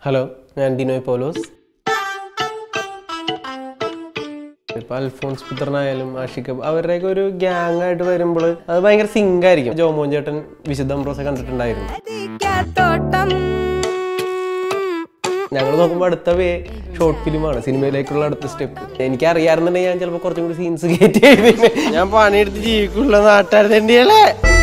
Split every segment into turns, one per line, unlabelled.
hello ഞാൻ ഡിനോയ് പോലോസ് ഇപ്പൊ അൽഫോൺസ് പുത്രനായാലും ആഷിഖ് അവരുടെയൊക്കെ ഒരു ഗ്യാങ് ആയിട്ട് വരുമ്പോൾ അത് ഭയങ്കര സിങ്ക് ആയിരിക്കും ജോമോൻ ചേട്ടൻ വിശുദ്ധ അംബ്രോസെ കണ്ടിട്ടുണ്ടായിരുന്നു
തോട്ടം
ഞങ്ങൾ നോക്കുമ്പോൾ അടുത്ത വേ ഷോർട്ട് ഫിലിമാണ് സിനിമയിലേക്കുള്ള അടുത്ത സ്റ്റെപ്പ് എനിക്ക് അറിയാറുന്നുണ്ടെങ്കിൽ ഞാൻ ചിലപ്പോൾ കുറച്ചും കൂടി സീൻസ് കയറ്റി എഴുതിനെ ഞാൻ പണിയെടുത്ത് ജീവിക്കുള്ള നാട്ടുകാരുടെ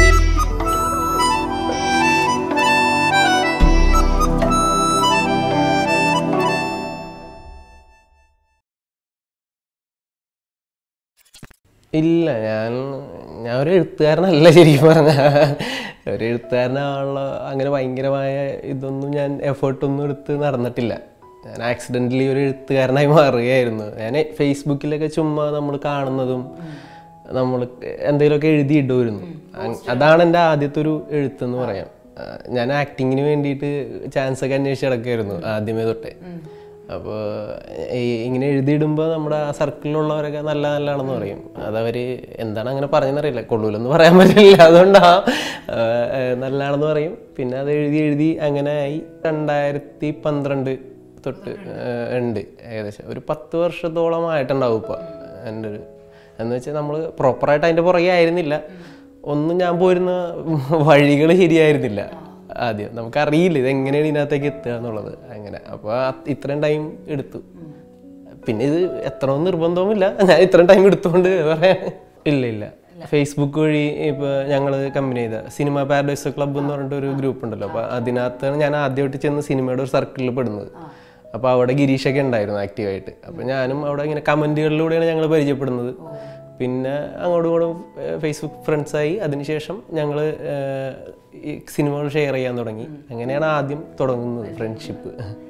ഇല്ല ഞാൻ ഞാൻ ഒരു എഴുത്തുകാരനല്ല ശരിക്കും പറഞ്ഞ ഒരു എഴുത്തുകാരനാണുള്ള അങ്ങനെ ഭയങ്കരമായ ഇതൊന്നും ഞാൻ എഫേർട്ടൊന്നും എടുത്ത് നടന്നിട്ടില്ല ഞാൻ ആക്സിഡൻ്റലി ഒരു എഴുത്തുകാരനായി മാറുകയായിരുന്നു ഞാൻ ഫേസ്ബുക്കിലൊക്കെ ചുമ്മാ നമ്മൾ കാണുന്നതും നമ്മൾ എന്തെങ്കിലുമൊക്കെ എഴുതിയിടുമായിരുന്നു അങ്- അതാണ് എൻ്റെ ആദ്യത്തെ ഒരു എഴുത്തെന്ന് പറയാം ആ, ഞാൻ ആക്ടിങ്ങിന് വേണ്ടിയിട്ട് ചാൻസ് ഒക്കെ അന്വേഷിച്ച് കിടക്കുമായിരുന്നു ആദ്യമേ തൊട്ടേ അപ്പോൾ ഇങ്ങനെ എഴുതിയിടുമ്പോൾ നമ്മുടെ ആ സർക്കിളിലുള്ളവരൊക്കെ നല്ല നല്ലതാണെന്ന് പറയും അതവർ എന്താണ് അങ്ങനെ പറഞ്ഞെന്നറിയില്ല കൊള്ളൂലെന്ന് പറയാൻ പറ്റില്ല അതുകൊണ്ടാ ആ, ആ, നല്ലതാണെന്ന് പറയും പിന്നെ അത് എഴുതി എഴുതി അങ്ങനെ ആയി രണ്ടായിരത്തി പന്ത്രണ്ട് തൊട്ട് ആ, ഉണ്ട് ഏകദേശം ഒരു പത്ത് വർഷത്തോളം ആയിട്ടുണ്ടാവും ഇപ്പോൾ എൻ്റെ ഒരു എന്ന് വെച്ചാൽ നമ്മൾ പ്രോപ്പറായിട്ട് അതിൻ്റെ പുറകെ ആയിരുന്നില്ല ഒന്നും ഞാൻ പോരുന്ന വഴികൾ ശരിയായിരുന്നില്ല ആദ്യം നമുക്കറിയില്ല ഇത് എങ്ങനെയാണ് ഇതിനകത്തേക്ക് എത്തുക എന്നുള്ളത് അങ്ങനെ അപ്പോൾ ഇത്രയും ടൈം എടുത്തു പിന്നെ ഇത് എത്തണമെന്ന് നിർബന്ധവുമില്ല ഞാൻ ഇത്രയും ടൈം എടുത്തുകൊണ്ട് പറയാൻ ഇല്ല ഇല്ല ഫേസ്ബുക്ക് വഴി ഇപ്പോൾ ഞങ്ങൾ കമ്പനി ചെയ്ത സിനിമ പാരഡൈസ് ക്ലബ്ബ് എന്ന് പറഞ്ഞിട്ട് ഒരു ഗ്രൂപ്പ് ഉണ്ടല്ലോ അപ്പോൾ അതിനകത്താണ് ഞാൻ ആദ്യമായിട്ട് ചെന്ന് സിനിമയുടെ ഒരു സർക്കിളിൽ പെടുന്നത് അപ്പോൾ അവിടെ ഗിരീഷൊക്കെ ഉണ്ടായിരുന്നു ആക്റ്റീവായിട്ട് അപ്പോൾ ഞാനും അവിടെ ഇങ്ങനെ കമൻറ്റുകളിലൂടെയാണ് ഞങ്ങൾ പരിചയപ്പെടുന്നത് പിന്നെ അങ്ങോട്ടും ഇങ്ങോട്ടും ഫേസ്ബുക്ക് ഫ്രണ്ട്സായി അതിനുശേഷം ഞങ്ങൾ ഈ സിനിമകൾ ഷെയർ ചെയ്യാൻ തുടങ്ങി അങ്ങനെയാണ് ആദ്യം തുടങ്ങുന്നത് ഫ്രണ്ട്ഷിപ്പ്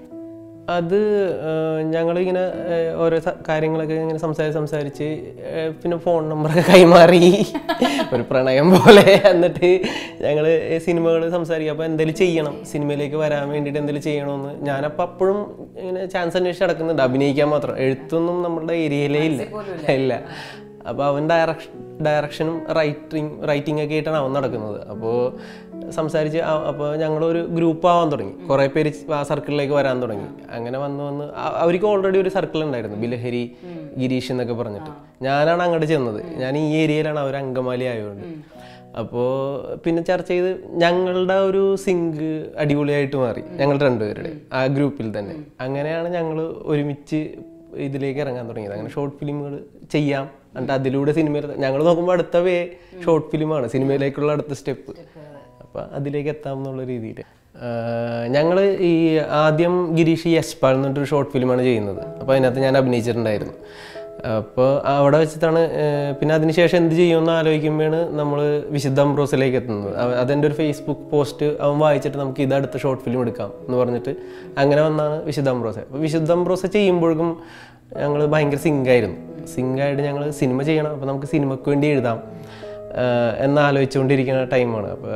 അത് ഞങ്ങളിങ്ങനെ ഏഹ്, ഓരോ സ- കാര്യങ്ങളൊക്കെ ഇങ്ങനെ സംസാരിച്ച് സംസാരിച്ച് ഏഹ്, പിന്നെ ഫോൺ നമ്പറൊക്കെ കൈമാറി ഒരു പ്രണയം പോലെ എന്നിട്ട് ഞങ്ങൾ സിനിമകൾ സംസാരിക്കുക അപ്പോൾ എന്തെങ്കിലും ചെയ്യണം സിനിമയിലേക്ക് വരാൻ വേണ്ടിയിട്ട് എന്തെങ്കിലും ചെയ്യണമെന്ന് ഞാനപ്പോൾ അപ്പോഴും ഇങ്ങനെ ചാൻസ് അന്വേഷിച്ച് നടക്കുന്നുണ്ട് അഭിനയിക്കാൻ മാത്രം എഴുത്തൊന്നും നമ്മളുടെ ഏരിയയിലേ ഇല്ല ഇല്ല അപ്പോൾ അവൻ ഡയറക്ഷൻ ഡയറക്ഷനും റൈറ്റിംഗ് റൈറ്റിംഗ് ഒക്കെ ആയിട്ടാണ് അവൻ നടക്കുന്നത് അപ്പോൾ സംസാരിച്ച് അപ്പോൾ ഞങ്ങളൊരു ഗ്രൂപ്പ് ആവാൻ തുടങ്ങി കുറേ പേര് ആ സർക്കിളിലേക്ക് വരാൻ തുടങ്ങി അങ്ങനെ വന്ന് വന്ന് അ- അവർക്ക് ഓൾറെഡി ഒരു സർക്കിൾ ഉണ്ടായിരുന്നു ബിലഹരി ഗിരീഷ് എന്നൊക്കെ പറഞ്ഞിട്ട് ഞാനാണ് അങ്ങോട്ട് ചെന്നത് ഞാൻ ഈ ഏരിയയിലാണ് അവർ അങ്കമാലി ആയതുകൊണ്ട് അപ്പോൾ പിന്നെ ചർച്ച ചെയ്ത് ഞങ്ങളുടെ ഒരു സിങ്ക് അടിപൊളിയായിട്ട് മാറി ഞങ്ങൾ രണ്ടുപേരുടെ ആ ഗ്രൂപ്പിൽ തന്നെ അങ്ങനെയാണ് ഞങ്ങൾ ഒരുമിച്ച് ഇതിലേക്ക് ഇറങ്ങാൻ തുടങ്ങിയത് അങ്ങനെ ഷോർട്ട് ഫിലിമുകൾ ചെയ്യാം എന്നിട്ട് അതിലൂടെ സിനിമയിൽ ഞങ്ങൾ നോക്കുമ്പോൾ അടുത്ത വേ ഷോർട്ട് ഫിലിമാണ് സിനിമയിലേക്കുള്ള അടുത്ത സ്റ്റെപ്പ് അപ്പോൾ അതിലേക്ക് എത്താം എന്നുള്ള രീതിയിൽ ഞങ്ങൾ ഈ ആദ്യം ഗിരീഷ് യശ്പാൽ എന്ന് പറഞ്ഞിട്ടൊരു ഷോർട്ട് ഫിലിമാണ് ചെയ്യുന്നത് അപ്പോൾ അതിനകത്ത് ഞാൻ അഭിനയിച്ചിട്ടുണ്ടായിരുന്നു അപ്പോൾ അവിടെ വെച്ചിട്ടാണ് ഏഹ്, പിന്നെ അതിനുശേഷം എന്ത് ചെയ്യുമെന്ന് ആലോചിക്കുമ്പോഴാണ് നമ്മൾ വിശുദ്ധ അംബ്രോസിലേക്ക് എത്തുന്നത് അവ- അതെൻ്റെ ഒരു ഫേസ്ബുക്ക് പോസ്റ്റ് അവൻ വായിച്ചിട്ട് നമുക്ക് ഇത് അടുത്ത ഷോർട്ട് ഫിലിം എടുക്കാം എന്ന് പറഞ്ഞിട്ട് അങ്ങനെ വന്നാണ് വിശുദ്ധ അംബ്രോസ അപ്പോൾ വിശുദ്ധ അംബ്രോസ ചെയ്യുമ്പോഴേക്കും ഞങ്ങൾ ഭയങ്കര സിങ്കായിരുന്നു സിങ്കായിട്ട് ഞങ്ങൾ സിനിമ ചെയ്യണം അപ്പോൾ നമുക്ക് സിനിമയ്ക്ക് വേണ്ടി എഴുതാം ഏഹ്, എന്ന് ആലോചിച്ചുകൊണ്ടിരിക്കുന്ന ടൈമാണ് അപ്പോൾ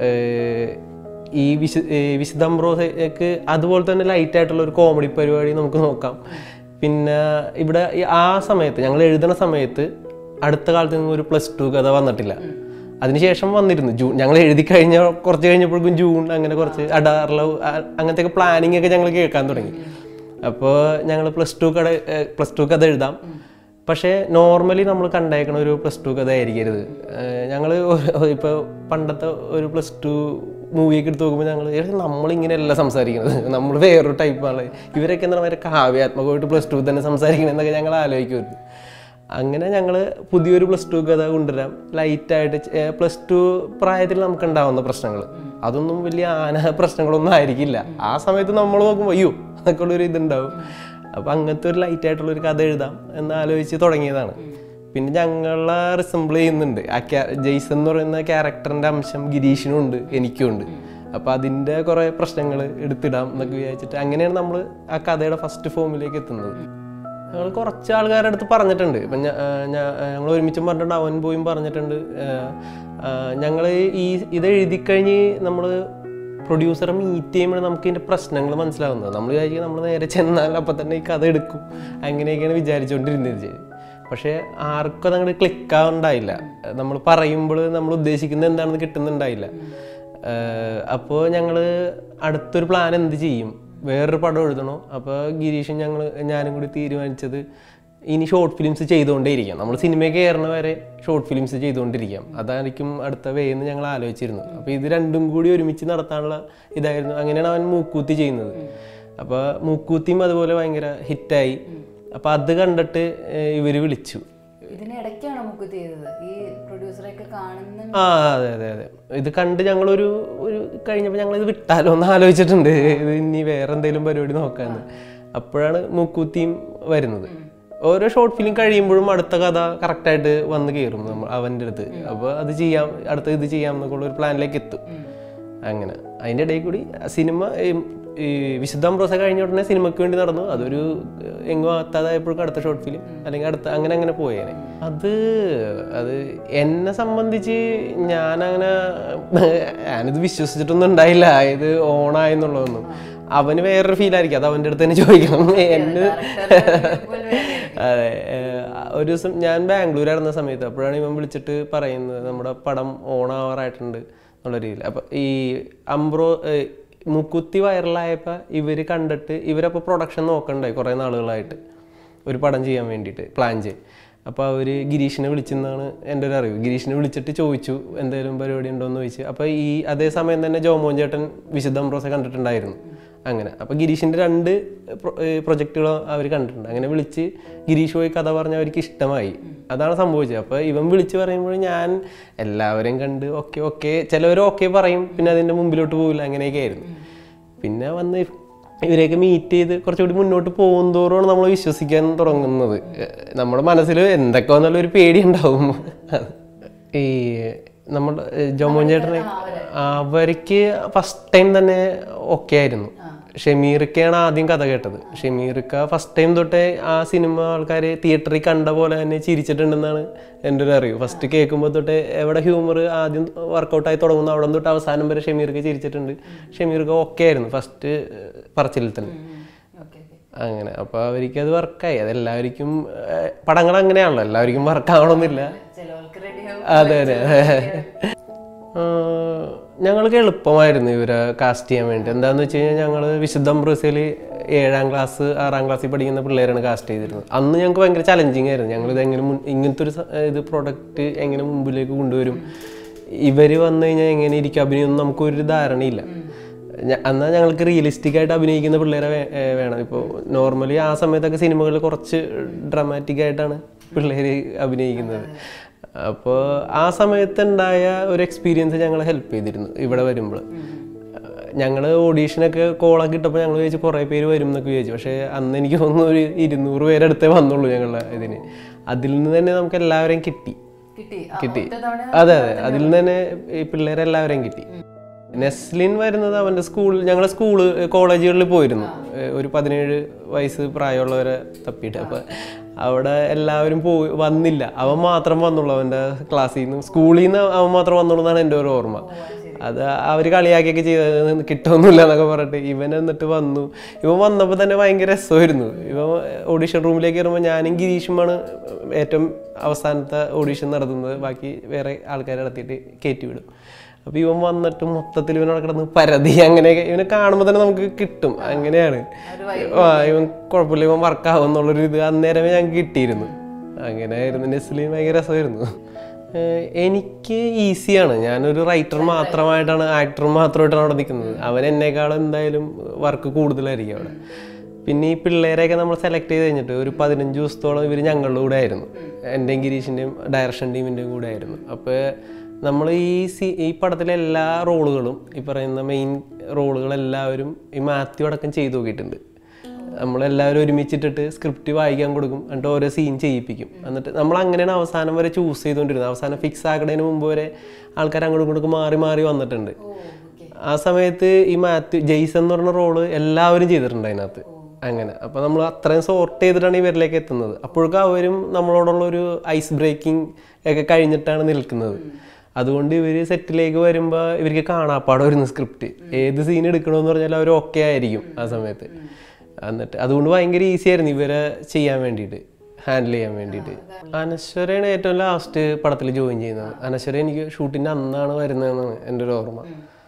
ഈ വിശു ഏ, വിശുദ്ധ അംബ്രോസയ്ക്ക് അതുപോലെ തന്നെ ലൈറ്റ് ആയിട്ടുള്ള ഒരു കോമഡി പരിപാടി നമുക്ക് നോക്കാം പിന്നെ ഇവിടെ ഈ ആ സമയത്ത് ഞങ്ങൾ എഴുതുന്ന സമയത്ത് അടുത്ത കാലത്ത് നിന്ന് ഒരു പ്ലസ് ടു കഥ വന്നിട്ടില്ല അതിനുശേഷം വന്നിരുന്നു ജൂൺ ഞങ്ങൾ എഴുതി കഴിഞ്ഞ കുറച്ച് കഴിഞ്ഞപ്പോഴേക്കും ജൂൺ അങ്ങനെ കുറച്ച് അടാറിലോ അങ്ങനത്തെ ഒക്കെ പ്ലാനിങ് ഒക്കെ ഞങ്ങൾ കേൾക്കാൻ തുടങ്ങി അപ്പോൾ ഞങ്ങൾ പ്ലസ് ടു കഥ പ്ലസ് ടു കഥ എഴുതാം പക്ഷേ നോർമലി നമ്മൾ കണ്ടേക്കണ ഒരു പ്ലസ് ടു കഥ ആയിരിക്കരുത് ഞങ്ങൾ ഇപ്പോൾ പണ്ടത്തെ ഒരു പ്ലസ് ടു മൂവിയൊക്കെ എടുത്ത് നോക്കുമ്പോൾ ഞങ്ങൾ നമ്മളിങ്ങനെയല്ല സംസാരിക്കുന്നത് നമ്മൾ വേറൊരു ടൈപ്പാണ് ഇവരൊക്കെ എന്താ പറയുക കാവ്യാത്മകമായിട്ട് പ്ലസ് ടു തന്നെ സംസാരിക്കണമെന്നൊക്കെ ഞങ്ങൾ ആലോചിക്കുമായിരുന്നു അങ്ങനെ ഞങ്ങൾ പുതിയൊരു പ്ലസ് ടു കഥ കൊണ്ടുവരാം ലൈറ്റായിട്ട് പ്ലസ് ടു പ്രായത്തിൽ നമുക്ക് ഉണ്ടാവുന്ന പ്രശ്നങ്ങൾ അതൊന്നും വലിയ ആന പ്രശ്നങ്ങളൊന്നും ആയിരിക്കില്ല ആ സമയത്ത് നമ്മൾ നോക്കുമ്പോൾ അയ്യോ അതൊക്കെ ഉള്ളൊരു ഇതുണ്ടാവും അപ്പം അങ്ങനത്തെ ഒരു ലൈറ്റ് ആയിട്ടുള്ള ഒരു കഥ എഴുതാം എന്ന് ആലോചിച്ച് തുടങ്ങിയതാണ് പിന്നെ ഞങ്ങളെ റിസംബിൾ ചെയ്യുന്നുണ്ട് ആ ക്യാ ജെയ്സൺ എന്ന് പറയുന്ന ക്യാരക്ടറിൻ്റെ അംശം ഗിരീഷിനും ഉണ്ട് എനിക്കും ഉണ്ട് അപ്പോൾ അതിൻ്റെ കുറേ പ്രശ്നങ്ങൾ എടുത്തിടാം എന്നൊക്കെ വിചാരിച്ചിട്ട് അങ്ങനെയാണ് നമ്മൾ ആ കഥയുടെ ഫസ്റ്റ് ഫോമിലേക്ക് എത്തുന്നത് ഞങ്ങൾ കുറച്ച് ആൾക്കാരുടെ അടുത്ത് പറഞ്ഞിട്ടുണ്ട് ഇപ്പം ഞങ്ങൾ ഒരുമിച്ചും പറഞ്ഞിട്ടുണ്ട് അവൻ പോയും പറഞ്ഞിട്ടുണ്ട് ഞങ്ങൾ ഈ ഇത് എഴുതി കഴിഞ്ഞ് നമ്മൾ പ്രൊഡ്യൂസറെ മീറ്റ് ചെയ്യുമ്പോൾ നമുക്ക് ഇതിൻ്റെ പ്രശ്നങ്ങൾ മനസ്സിലാവുന്നത് നമ്മൾ വിചാരിക്കും നമ്മൾ നേരെ ചെന്നാൽ അപ്പം തന്നെ ഈ കഥ എടുക്കും അങ്ങനെയൊക്കെയാണ് വിചാരിച്ചുകൊണ്ടിരുന്നത് പക്ഷേ ആർക്കും അതങ്ങോട്ട് ക്ലിക്കാവുണ്ടായില്ല നമ്മൾ പറയുമ്പോൾ നമ്മൾ ഉദ്ദേശിക്കുന്നത് എന്താണെന്ന് കിട്ടുന്നുണ്ടായില്ല അപ്പോൾ ഞങ്ങൾ അടുത്തൊരു പ്ലാൻ എന്ത് ചെയ്യും വേറൊരു പടം എഴുതണോ അപ്പോൾ ഗിരീഷും ഞങ്ങൾ ഞാനും കൂടി തീരുമാനിച്ചത് ഇനി ഷോർട്ട് ഫിലിംസ് ചെയ്തുകൊണ്ടേയിരിക്കാം നമ്മൾ സിനിമയ്ക്ക് കയറണ വരെ ഷോർട്ട് ഫിലിംസ് ചെയ്തുകൊണ്ടിരിക്കാം അതായിരിക്കും അടുത്ത വേ എന്ന് ഞങ്ങൾ ആലോചിച്ചിരുന്നു അപ്പോൾ ഇത് രണ്ടും കൂടി ഒരുമിച്ച് നടത്താനുള്ള ഇതായിരുന്നു അങ്ങനെയാണ് അവൻ മൂക്കൂത്തി ചെയ്യുന്നത് അപ്പോൾ മൂക്കൂത്തിയും അതുപോലെ ഭയങ്കര ഹിറ്റായി അപ്പോൾ അത് കണ്ടിട്ട് ഇവർ വിളിച്ചു
ഇതിനിടയ്ക്കാണ് മുക്കുത്തി ചെയ്തത് ഈ പ്രൊഡ്യൂസറൊക്കെ കാണുന്ന
ആ അതെ അതെ അതെ ഇത് കണ്ട് ഞങ്ങളൊരു ഒരു കഴിഞ്ഞപ്പോൾ ഞങ്ങൾ ഇത് വിട്ടാലോ എന്ന് ആലോചിച്ചിട്ടുണ്ട് ഇത് ഇനി വേറെ എന്തെങ്കിലും പരിപാടി നോക്കാന്ന് അപ്പോഴാണ് മൂക്കൂത്തിയും വരുന്നത് ഓരോ ഷോർട്ട് ഫിലിം കഴിയുമ്പോഴും അടുത്ത കഥ കറക്റ്റായിട്ട് വന്ന് കയറും നമ്മൾ അവൻ്റെ അടുത്ത് അപ്പോൾ അത് ചെയ്യാം അടുത്ത ഇത് ചെയ്യാം എന്നൊക്കെ ഉള്ള ഒരു പ്ലാനിലേക്ക് എത്തും അങ്ങനെ അതിൻ്റെ ഇടയിൽ കൂടി സിനിമ ഈ വിശുദ്ധ അംബ്രോസ കഴിഞ്ഞ ഉടനെ സിനിമയ്ക്ക് വേണ്ടി നടന്നു അതൊരു എങ്ങും എത്താതായപ്പോഴേക്കും അടുത്ത ഷോർട്ട് ഫിലിം അല്ലെങ്കിൽ അടുത്ത അങ്ങനെ അങ്ങനെ പോയേനെ അത് അത് എന്നെ സംബന്ധിച്ച് ഞാനങ്ങനെ ഞാനിത് വിശ്വസിച്ചിട്ടൊന്നും ഉണ്ടായില്ല ഇത് ഓണായെന്നുള്ളതൊന്നും അവന് വേറൊരു ഫീൽ ആയിരിക്കും അത് അവൻ്റെ അടുത്ത് തന്നെ ചോദിക്കണം എന്നെ അതെ ഏഹ് ഒരു ദിവസം ഞാൻ ബാംഗ്ലൂരായിരുന്ന സമയത്ത് അപ്പോഴാണ് ഇവൻ വിളിച്ചിട്ട് പറയുന്നത് നമ്മുടെ പടം ഓണാവാറായിട്ടുണ്ട് എന്നുള്ള രീതിയിൽ അപ്പം ഈ അംബ്രോ ഏഹ് മുക്കുത്തി വൈറലായപ്പോൾ ഇവർ കണ്ടിട്ട് ഇവരപ്പോൾ പ്രൊഡക്ഷൻ നോക്കണ്ടായി കുറേ നാളുകളായിട്ട് ഒരു പടം ചെയ്യാൻ വേണ്ടിയിട്ട് പ്ലാൻ ചെയ്യും അപ്പോൾ അവർ ഗിരീഷിനെ വിളിച്ചെന്നാണ് എൻ്റെ ഒരു അറിവ് ഗിരീഷിനെ വിളിച്ചിട്ട് ചോദിച്ചു എന്തെങ്കിലും പരിപാടി ഉണ്ടോ എന്ന് ചോദിച്ചു അപ്പോൾ ഈ അതേ സമയം തന്നെ ജോമോൻ ചേട്ടൻ വിശുദ്ധ അംബ്രോസെ കണ്ടിട്ടുണ്ടായിരുന്നു അങ്ങനെ അപ്പോൾ ഗിരീഷിൻ്റെ രണ്ട് പ്രൊജക്റ്റുകൾ അവർ കണ്ടിട്ടുണ്ട് അങ്ങനെ വിളിച്ച് ഗിരീഷ് പോയി കഥ പറഞ്ഞ അവർക്ക് ഇഷ്ടമായി അതാണ് സംഭവിച്ചത് അപ്പോൾ ഇവൻ വിളിച്ച് പറയുമ്പോൾ ഞാൻ എല്ലാവരെയും കണ്ട് ഓക്കെ ഓക്കെ ചിലവർ ഓക്കെ പറയും പിന്നെ അതിൻ്റെ മുമ്പിലോട്ട് പോകില്ല അങ്ങനെയൊക്കെ ആയിരുന്നു പിന്നെ വന്ന് ഇവരെയൊക്കെ മീറ്റ് ചെയ്ത് കുറച്ചുകൂടി മുന്നോട്ട് പോകും തോറുമാണ് നമ്മൾ വിശ്വസിക്കാൻ തുടങ്ങുന്നത് ഏഹ് നമ്മുടെ മനസ്സിൽ എന്തൊക്കെ വന്നാലും ഒരു പേടി ഉണ്ടാവും ഈ നമ്മുടെ ഏഹ് ജോമോൻ ചേട്ടനെ അവർക്ക് ഫസ്റ്റ് ടൈം തന്നെ ഓക്കെ ആയിരുന്നു ഷമീർക്കാണ് ആദ്യം കഥ കേട്ടത് ഷമീർക്ക ഫസ്റ്റ് ടൈം തൊട്ടേ ആ സിനിമ ആൾക്കാർ തിയേറ്ററിൽ കണ്ട പോലെ തന്നെ ചിരിച്ചിട്ടുണ്ടെന്നാണ് എൻ്റെ ഒരു അറിവ് ഫസ്റ്റ് കേൾക്കുമ്പോൾ തൊട്ടേ എവിടെ ഹ്യൂമർ ആദ്യം വർക്കൗട്ടായി തുടങ്ങുന്നു അവിടെ തൊട്ട് അവസാനം വരെ ഷമീർക്ക് ചിരിച്ചിട്ടുണ്ട് ഷമീർക്ക് ഓക്കെ ആയിരുന്നു ഫസ്റ്റ് പറച്ചിലിൽ തന്നെ
ഓക്കെ ഓക്കെ
അങ്ങനെ അപ്പോൾ അവർക്ക് അത് വർക്കായി അതെല്ലാവർക്കും ഏഹ്, പടങ്ങൾ അങ്ങനെയാണല്ലോ എല്ലാവർക്കും വർക്കാവണമെന്നില്ല
ചിലവർക്ക് റെഡി
അതെ അതെ ഞങ്ങൾക്ക് എളുപ്പമായിരുന്നു ഇവരെ കാസ്റ്റ് ചെയ്യാൻ വേണ്ടി എന്താണെന്ന് വെച്ച് കഴിഞ്ഞാൽ ഞങ്ങൾ വിശുദ്ധ ബ്രസീൽ ഏഴാം ക്ലാസ് ആറാം ക്ലാസ്സിൽ പഠിക്കുന്ന പിള്ളേരാണ് കാസ്റ്റ് ചെയ്തിരുന്നത് അന്ന് ഞങ്ങൾക്ക് ഭയങ്കര ചലഞ്ചിങ് ആയിരുന്നു ഞങ്ങൾ ഇത് എങ്ങനെ മുൻ- ഇങ്ങനത്തെ ഒരു സ- ഇത് പ്രൊഡക്റ്റ് എങ്ങനെ മുമ്പിലേക്ക് കൊണ്ടുവരും ഇവർ വന്നു കഴിഞ്ഞാൽ എങ്ങനെ ഇരിക്കും അഭിനയം ഒന്നും നമുക്കൊരു ധാരണയില്ല ഞ- എന്നാൽ ഞങ്ങൾക്ക് റിയലിസ്റ്റിക് ആയിട്ട് അഭിനയിക്കുന്ന പിള്ളേരെ വേ- ഏ, വേണം ഇപ്പോൾ നോർമലി ആ സമയത്തൊക്കെ സിനിമകളിൽ കുറച്ച് ഡ്രാമാറ്റിക് ആയിട്ടാണ് പിള്ളേർ അഭിനയിക്കുന്നത് അപ്പോൾ ആ സമയത്തുണ്ടായ ഒരു എക്സ്പീരിയൻസ് ഞങ്ങളെ ഹെൽപ്പ് ചെയ്തിരുന്നു ഇവിടെ വരുമ്പോൾ ഞങ്ങൾ ഓഡീഷനൊക്കെ കോളൊക്കെ ഇട്ടപ്പോൾ ഞങ്ങൾ വിചാരിച്ചു കുറേ പേര് വരും എന്നൊക്കെ വിചാരിച്ചു പക്ഷേ അന്ന് എനിക്ക് തോന്നുന്നു ഒരു ഇരുന്നൂറ് പേരടുത്തേ വന്നുള്ളൂ ഞങ്ങളുടെ ഇതിന് അതിൽ നിന്ന് തന്നെ നമുക്ക് എല്ലാവരെയും കിട്ടി
കിട്ടി ആ,
കിട്ടി
ഒറ്റ തവണ
അതെ അതെ അതിൽ നിന്ന് തന്നെ ഈ പിള്ളേരെല്ലാവരെയും കിട്ടി നെസ്ലിൻ വരുന്നത് അവൻ്റെ സ്കൂൾ ഞങ്ങളെ സ്കൂള് കോളേജുകളിൽ പോയിരുന്നു ഏഹ് ഒരു പതിനേഴ് വയസ്സ് പ്രായമുള്ളവരെ തപ്പിയിട്ട് അപ്പോൾ അവിടെ എല്ലാവരും പോയി വന്നില്ല അവൻ മാത്രം വന്നുള്ളൂ അവൻ്റെ ക്ലാസ്സിൽ നിന്ന് സ്കൂളിൽ നിന്ന് അവൻ മാത്രം വന്നുള്ളൂ എന്നാണ് എൻ്റെ ഒരു ഓർമ്മ അത് അവർ കളിയാക്കിയൊക്കെ ചെയ്തത് കിട്ടുമൊന്നുമില്ല എന്നൊക്കെ പറഞ്ഞിട്ട് ഇവൻ എന്നിട്ട് വന്നു ഇവൻ വന്നപ്പോൾ തന്നെ ഭയങ്കര രസമായിരുന്നു ഇവൻ ഓഡീഷൻ റൂമിലേക്ക് കയറുമ്പോൾ ഞാനും ഗിരീഷുമാണ് ഏറ്റവും അവസാനത്തെ ഓഡീഷൻ നടത്തുന്നത് ബാക്കി വേറെ ആൾക്കാരെ നടത്തിയിട്ട് കയറ്റി വിടും അപ്പോൾ ഇവൻ വന്നിട്ട് മൊത്തത്തിൽ ഇവനവിടെ കിടന്ന് പരതി അങ്ങനെയൊക്കെ ഇവനെ കാണുമ്പോൾ തന്നെ നമുക്ക് കിട്ടും അങ്ങനെയാണ് ആ ഇവൻ കുഴപ്പമില്ല ഇവൻ വർക്കാവും എന്നുള്ളൊരു ഇത് അന്നേരമേ ഞങ്ങൾക്ക് കിട്ടിയിരുന്നു അങ്ങനെയായിരുന്നു നെസ്ലിൻ ഭയങ്കര രസമായിരുന്നു ഏഹ് എനിക്ക് ഈസിയാണ് ഞാനൊരു റൈറ്റർ മാത്രമായിട്ടാണ് ആക്ടർ മാത്രമായിട്ടാണ് അവിടെ നിൽക്കുന്നത് അവൻ എന്നേക്കാളും എന്തായാലും വർക്ക് കൂടുതലായിരിക്കും അവിടെ പിന്നെ ഈ പിള്ളേരെയൊക്കെ നമ്മൾ സെലക്ട് ചെയ്ത് കഴിഞ്ഞിട്ട് ഒരു പതിനഞ്ച് ദിവസത്തോളം ഇവർ ഞങ്ങളുടെ കൂടെ ആയിരുന്നു എൻ്റെയും ഗിരീഷിൻ്റെയും ഡയറക്ഷൻ ടീമിൻ്റെയും കൂടെ ആയിരുന്നു അപ്പോൾ നമ്മൾ ഈ സി ഈ പടത്തിലെ എല്ലാ റോളുകളും ഈ പറയുന്ന മെയിൻ റോളുകളെല്ലാവരും ഈ മാത്യു അടക്കം ചെയ്തു നോക്കിയിട്ടുണ്ട് നമ്മളെല്ലാവരും ഒരുമിച്ചിട്ടിട്ട് സ്ക്രിപ്റ്റ് വായിക്കാൻ കൊടുക്കും എന്നിട്ട് ഓരോ സീൻ ചെയ്യിപ്പിക്കും എന്നിട്ട് നമ്മൾ അങ്ങനെയാണ് അവസാനം വരെ ചൂസ് ചെയ്തുകൊണ്ടിരുന്നത് അവസാനം ഫിക്സ് ആക്കുന്നതിന് മുമ്പ് വരെ ആൾക്കാർ അങ്ങോട്ടും ഇങ്ങോട്ടും മാറി മാറി വന്നിട്ടുണ്ട് ആ സമയത്ത് ഈ മാത്യു ജെയ്സൺ എന്ന് പറഞ്ഞ റോള് എല്ലാവരും ചെയ്തിട്ടുണ്ട് അതിനകത്ത് അങ്ങനെ അപ്പോൾ നമ്മൾ അത്രയും സോർട്ട് ചെയ്തിട്ടാണ് ഇവരിലേക്ക് എത്തുന്നത് അപ്പോഴേക്കും അവരും നമ്മളോടുള്ള ഒരു ഐസ് ബ്രേക്കിംഗ് ഒക്കെ കഴിഞ്ഞിട്ടാണ് നിൽക്കുന്നത് അതുകൊണ്ട് ഇവർ സെറ്റിലേക്ക് വരുമ്പോൾ ഇവർക്ക് കാണാപ്പാടം വരുന്ന സ്ക്രിപ്റ്റ് ഏത് സീൻ എടുക്കണമെന്ന് പറഞ്ഞാൽ അവർ ഓക്കെ ആയിരിക്കും ആ സമയത്ത് എന്നിട്ട് അതുകൊണ്ട് ഭയങ്കര ഈസി ആയിരുന്നു ഇവരെ ചെയ്യാൻ വേണ്ടിയിട്ട് ഹാൻഡിൽ ചെയ്യാൻ വേണ്ടിയിട്ട് അനശ്വരയാണ് ഏറ്റവും ലാസ്റ്റ് പടത്തിൽ ജോയിൻ ചെയ്യുന്നത് അനശ്വര എനിക്ക് ഷൂട്ടിൻ്റെ അന്നാണ് വരുന്നതെന്നാണ് എൻ്റെ ഒരു ഓർമ്മ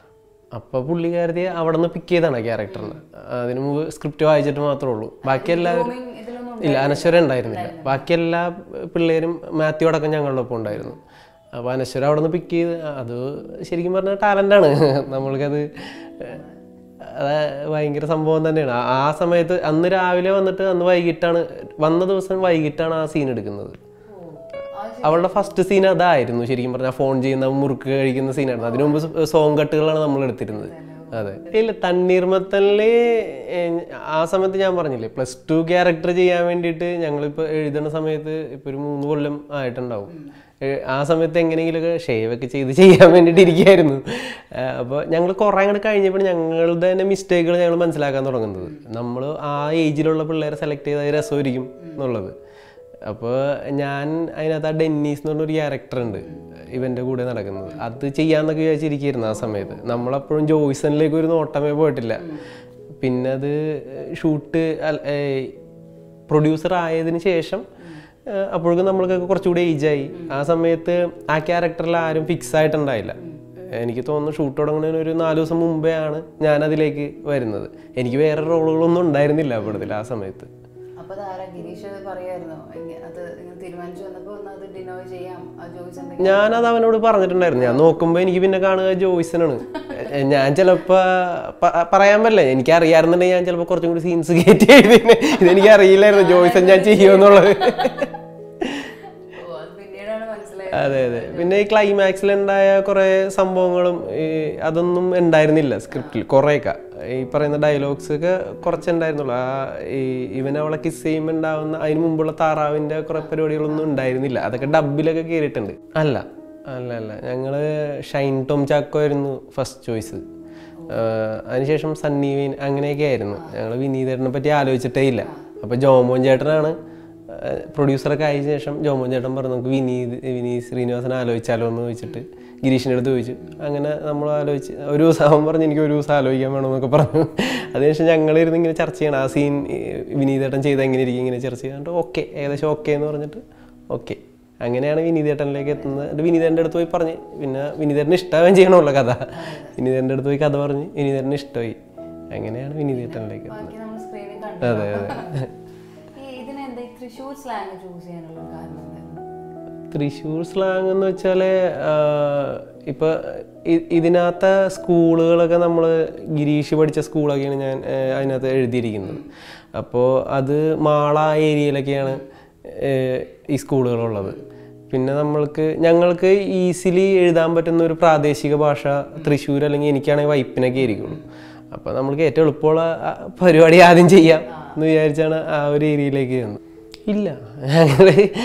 അപ്പോൾ പുള്ളിക്കാരത്തി അവിടെ നിന്ന് പിക്ക് ചെയ്താണ് ക്യാരക്ടറിനെ അതിന് മുമ്പ് സ്ക്രിപ്റ്റ് വായിച്ചിട്ട് മാത്രമേ ഉള്ളൂ ബാക്കി എല്ലാവരും
Grooming ഇതിലൊന്നും
ഇല്ല അനശ്വര ഉണ്ടായിരുന്നില്ല ബാക്കി എല്ലാ പിള്ളേരും മാത്യു അടക്കം ഞങ്ങളുടെ ഒപ്പം ഉണ്ടായിരുന്നു അപ്പോൾ അനശ്വര അവിടെ നിന്ന് പിക്ക് ചെയ്ത് അത് ശരിക്കും പറഞ്ഞാൽ ടാലൻ്റാണ് നമ്മൾക്കത് അത് ഭയങ്കര സംഭവം തന്നെയാണ് ആ- ആ സമയത്ത് അന്ന് രാവിലെ വന്നിട്ട് അന്ന് വൈകിട്ടാണ് വന്ന ദിവസം വൈകിട്ടാണ് ആ സീൻ എടുക്കുന്നത്
ഓ, ആ
അവളുടെ ഫസ്റ്റ് സീൻ അതായിരുന്നു ശരിക്കും പറഞ്ഞാൽ ഫോൺ ചെയ്യുന്ന മുറുക്ക് കഴിക്കുന്ന സീനായിരുന്നു അതിനു മുമ്പ് സോങ് കട്ടുകളാണ് നമ്മൾ എടുത്തിരുന്നത് അതെ ഇല്ല തണ്ണീർമത്തനില് ഏഹ്, ആ സമയത്ത് ഞാൻ പറഞ്ഞില്ലേ പ്ലസ് ടു ക്യാരക്ടർ ചെയ്യാൻ വേണ്ടിയിട്ട് ഞങ്ങളിപ്പോൾ എഴുതുന്ന സമയത്ത് ഇപ്പോൾ ഒരു മൂന്ന് കൊല്ലം ആയിട്ടുണ്ടാവും ഏഹ്, ആ സമയത്ത് എങ്ങനെയെങ്കിലുമൊക്കെ ഷേവ് ഒക്കെ ചെയ്ത് ചെയ്യാൻ വേണ്ടിയിട്ട് ഇരിക്കുകയായിരുന്നു അപ്പോൾ ഞങ്ങൾ കുറേ അങ്ങോട്ട് കഴിഞ്ഞപ്പോൾ ഞങ്ങളുടെ തന്നെ മിസ്റ്റേക്കുകൾ ഞങ്ങൾ മനസ്സിലാക്കാൻ തുടങ്ങുന്നത് നമ്മൾ ആ ഏജിലുള്ള പിള്ളേരെ സെലക്ട് ചെയ്താൽ രസമായിരിക്കും എന്നുള്ളത് അപ്പോൾ ഞാൻ അതിനകത്ത് ആ ഡെന്നീസ് എന്ന് പറഞ്ഞൊരു ക്യാരക്ടർ ഉണ്ട് ഇവൻ്റെ കൂടെ നടക്കുന്നത് അത് ചെയ്യാന്നൊക്കെ വിചാരിച്ചിരിക്കുന്നു ആ സമയത്ത് നമ്മളപ്പോഴും ജോയ്സണിലേക്ക് ഒരു നോട്ടമേ പോയിട്ടില്ല പിന്നെ അത് ഷൂട്ട് പ്രൊഡ്യൂസർ ആയതിന് ശേഷം ഏഹ്, അപ്പോഴേക്കും നമ്മൾക്കൊക്കെ കുറച്ചുകൂടി ഏജായി ആ സമയത്ത് ആ ക്യാരക്ടറിൽ ആരും ഫിക്സ് ആയിട്ടുണ്ടായില്ല എനിക്ക് തോന്നുന്നു ഷൂട്ട് തുടങ്ങുന്നതിന് ഒരു നാല് ദിവസം മുമ്പേ ആണ് ഞാൻ അതിലേക്ക് വരുന്നത് എനിക്ക് വേറെ റോളുകളൊന്നും ഉണ്ടായിരുന്നില്ല അവിടത്തിൽ ആ സമയത്ത്
അപ്പൊ അതാരാ ഗിരീഷ് അത് പറയായിരുന്നോ ഇങ്ങ- അത് ഇങ്ങനെ തീരുമാനിച്ചു വന്നപ്പോ ഒന്ന് അത് ഡിനോയ് ചെയ്യാം ആ ജോയിസ് എന്തെങ്കിലും
ഞാനത് അവനോട് പറഞ്ഞിട്ടുണ്ടായിരുന്നു ഞാൻ നോക്കുമ്പോൾ എനിക്ക് പിന്നെ കാണുക ജോയ്സനാണ് എ- ഞാൻ ചിലപ്പോൾ പറയാൻ പറ്റില്ല എനിക്ക് അറിയാറുന്നുണ്ടെങ്കിൽ ഞാൻ ചിലപ്പോൾ കുറച്ചും കൂടി സീൻസ് കയറ്റി എഴുതിനെ ഇതെനിക്ക് അറിയില്ലായിരുന്നു ജോയ്സൺ ഞാൻ ചെയ്യുമെന്നുള്ളത്
ഓ അത് പിന്നീടാണ് മനസ്സിലായത്
അതെ അതെ പിന്നെ ഈ ക്ലൈമാക്സിൽ ഉണ്ടായ കുറേ സംഭവങ്ങളും ഈ അതൊന്നും ഉണ്ടായിരുന്നില്ല സ്ക്രിപ്റ്റിൽ കുറേയൊക്കെ ഈ പറയുന്ന ഡയലോഗ്സ് ഒക്കെ കുറച്ചുണ്ടായിരുന്നുള്ളൂ ആ ഈ ഇവൻ അവളെ കിസ് ചെയ്യുമ്പോൾ ഉണ്ടാവുന്ന അതിന് മുമ്പുള്ള താറാവിൻ്റെ കുറേ പരിപാടികളൊന്നും ഉണ്ടായിരുന്നില്ല അതൊക്കെ ഡബിലൊക്കെ കയറിയിട്ടുണ്ട് അല്ല അല്ല അല്ല ഞങ്ങൾ ഷൈൻ ടോം ചാക്കോ ആയിരുന്നു ഫസ്റ്റ് ചോയ്സ് അതിനുശേഷം സണ്ണി വീൻ അങ്ങനെയൊക്കെ ആയിരുന്നു ഞങ്ങൾ വിനീതേട്ടനെ പറ്റി ആലോചിച്ചിട്ടേ ഇല്ല അപ്പോൾ ജോമോൻ ചേട്ടനാണ് പ്രൊഡ്യൂസറൊക്കെ ആയ ശേഷം ജോമോൻ ചേട്ടൻ പറഞ്ഞു നമുക്ക് വിനീത് വിനീത് ശ്രീനിവാസനെ ആലോചിച്ചാലോ എന്ന് ചോദിച്ചിട്ട് ഗിരീഷിൻ്റെ അടുത്ത് ചോദിച്ചു അങ്ങനെ നമ്മൾ ആലോചിച്ച് ഒരു ദിവസം അവൻ പറഞ്ഞ് എനിക്ക് ഒരു ദിവസം ആലോചിക്കാൻ വേണമെന്നൊക്കെ പറഞ്ഞു അതിനുശേഷം ഞങ്ങളിരുന്ന് ഇങ്ങനെ ചർച്ച ചെയ്യണം ആ സീൻ വിനീതേട്ടൻ ചെയ്ത് എങ്ങനെ ഇരിക്കും ഇങ്ങനെ ചർച്ച ചെയ്യാണ്ട് ഓക്കെ ഏകദേശം ഓക്കെ എന്ന് പറഞ്ഞിട്ട് ഓക്കെ അങ്ങനെയാണ് വിനീതേട്ടനിലേക്ക് എത്തുന്നത് എന്നിട്ട് വിനീതേട്ടൻ്റെ അടുത്ത് പോയി പറഞ്ഞ് പിന്നെ വിനീതേട്ടന് ഇഷ്ടമാവുകയും ചെയ്യണമല്ലോ കഥ വിനീതേട്ടൻ്റെ അടുത്ത് പോയി കഥ പറഞ്ഞ് വിനീതേട്ടന് ഇഷ്ടമായി അങ്ങനെയാണ് വിനീതേട്ടനിലേക്ക് എത്തുന്നത്
ബാക്കി നമ്മൾ സ്ക്രീനിൽ കണ്ടു
അതെ അതെ
ഈ ഇതിനെന്താ ഈ തൃശ്ശൂർ സ്ലാങ് ചൂസ് ചെയ്യാനുള്ള കാരണം എന്തായിരുന്നു
തൃശ്ശൂർ സ്ലാങ് എന്ന് വെച്ചാൽ ഇപ്പോൾ ഇതിനകത്തെ സ്കൂളുകളൊക്കെ നമ്മൾ ഗിരീഷ് പഠിച്ച സ്കൂളൊക്കെയാണ് ഞാൻ ആ, അതിനകത്ത് എഴുതിയിരിക്കുന്നത് അപ്പോൾ അത് മാള ഏരിയയിലൊക്കെയാണ് ആ, ഈ സ്കൂളുകളുള്ളത് പിന്നെ നമ്മൾക്ക് ഞങ്ങൾക്ക് ഈസിലി എഴുതാൻ പറ്റുന്ന ഒരു പ്രാദേശിക ഭാഷ തൃശ്ശൂർ അല്ലെങ്കിൽ എനിക്കാണെങ്കിൽ വൈപ്പിനൊക്കെ ആയിരിക്കുള്ളൂ അപ്പോൾ നമ്മൾക്ക് ഏറ്റവും എളുപ്പമുള്ള ആ, പരിപാടി ആദ്യം ചെയ്യാം എന്ന് വിചാരിച്ചാണ് ആ ഒരു ഏരിയയിലേക്ക് ചെയ്യുന്നത് ഇല്ല ഞങ്ങൾ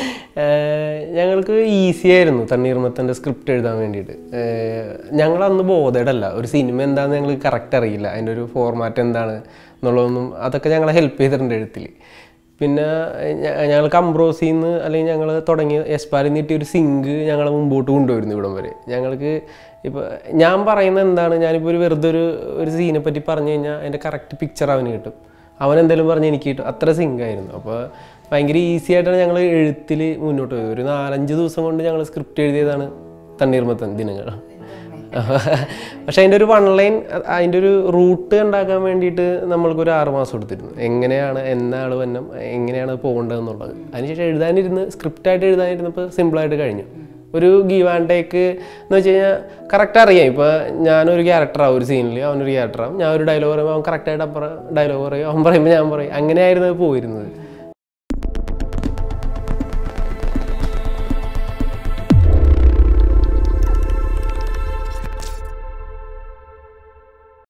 ഞങ്ങൾക്ക് ഈസി ആയിരുന്നു തണ്ണീർമത്തൻ്റെ സ്ക്രിപ്റ്റ് എഴുതാൻ വേണ്ടിയിട്ട് ഞങ്ങൾ അന്ന് ബോധേഡല്ല ഒരു സിനിമ എന്താണെന്ന് ഞങ്ങൾക്ക് കറക്റ്റ് അറിയില്ല അതിൻ്റെ ഒരു ഫോർമാറ്റ് എന്താണ് എന്നുള്ളതൊന്നും അതൊക്കെ ഞങ്ങളെ ഹെൽപ്പ് ചെയ്തിട്ടുണ്ട് എഴുത്തിൽ പിന്നെ ഞ- ഞങ്ങൾ കംബ്രോസിൽ നിന്ന് അല്ലെങ്കിൽ ഞങ്ങൾ തുടങ്ങിയ എസ്പാലിൽ നിന്ന് കിട്ടിയ ഒരു സിങ്ക് ഞങ്ങളെ മുമ്പോട്ട് കൊണ്ടുവരുന്നു ഇവിടം വരെ ഞങ്ങൾക്ക് ഇപ്പോൾ ഞാൻ പറയുന്നത് എന്താണ് ഞാനിപ്പോൾ ഒരു വെറുതെ ഒരു ഒരു സീനെ പറ്റി പറഞ്ഞു കഴിഞ്ഞാൽ അതിൻ്റെ കറക്റ്റ് പിക്ചർ അവന് കിട്ടും അവൻ എന്തെങ്കിലും പറഞ്ഞ് എനിക്ക് കിട്ടും അത്ര സിങ്ക് ആയിരുന്നു അപ്പോൾ ഭയങ്കര ഈസി ആയിട്ടാണ് ഞങ്ങൾ എഴുത്തിൽ മുന്നോട്ട് പോയത് ഒരു നാലഞ്ച് ദിവസം കൊണ്ട് ഞങ്ങൾ സ്ക്രിപ്റ്റ് എഴുതിയതാണ് തണ്ണീർമത്തൻ ദിനങ്ങൾ പക്ഷെ അതിൻ്റെ ഒരു വൺ ലൈൻ അതിൻ്റെ ഒരു റൂട്ട് ഉണ്ടാക്കാൻ വേണ്ടിയിട്ട് നമ്മൾക്കൊരു ആറ് മാസം എടുത്തിരുന്നു എങ്ങനെയാണ് എന്നാണ് വന്നം എങ്ങനെയാണ് അത് പോകേണ്ടതെന്നുള്ളത് അതിനുശേഷം എഴുതാനിരുന്ന് സ്ക്രിപ്റ്റായിട്ട് എഴുതാനിരുന്നപ്പോൾ സിമ്പിളായിട്ട് കഴിഞ്ഞു ഒരു ഗീവ് ആൻഡ് ടേക്ക് എന്ന് വെച്ച് കഴിഞ്ഞാൽ കറക്റ്റ് അറിയാം ഇപ്പോൾ ഞാനൊരു ക്യാരക്ടറാവും ഒരു സീനിൽ അവനൊരു ക്യാരക്ടറാവും ഞാൻ ഒരു ഡയലോഗ് പറയുമ്പോൾ അവൻ കറക്റ്റായിട്ട് അപ്പുറം ഡയലോഗ് പറയും അവൻ പറയുമ്പോൾ ഞാൻ പറയും അങ്ങനെയായിരുന്നു അത് പോയിരുന്നത്